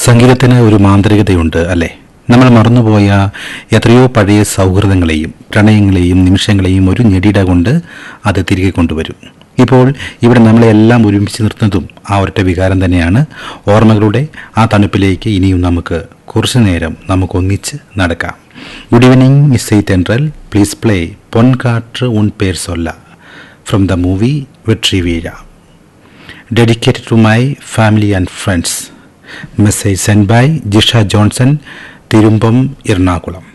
സംഗീതത്തിന് ഒരു മാന്ത്രികതയുണ്ട് അല്ലേ നമ്മൾ മറന്നുപോയ എത്രയോ പഴയ സൗഹൃദങ്ങളെയും പ്രണയങ്ങളെയും നിമിഷങ്ങളെയും ഒരു ഞെടിട കൊണ്ട് അത് തിരികെ കൊണ്ടുവരും ഇപ്പോൾ ഇവിടെ നമ്മളെ എല്ലാം ഒരുമിച്ച് നിർത്തുന്നതും ആ ഒരൊറ്റ വികാരം തന്നെയാണ് ഓർമ്മകളുടെ ആ തണുപ്പിലേക്ക് ഇനിയും നമുക്ക് കുറച്ചു നേരം നമുക്കൊന്നിച്ച് നടക്കാം ഗുഡ് ഈവനിങ് മിസ് എയ്റ്റ് എൻട്രൽ പ്ലീസ് പ്ലേ പൊൻകാറ്റ് ഉൺ പേർ സൊല്ല from the movie Vetri Vizha dedicated to my family and friends. Message sent by Jisha Johnson, Tirumbam, Ernakulam.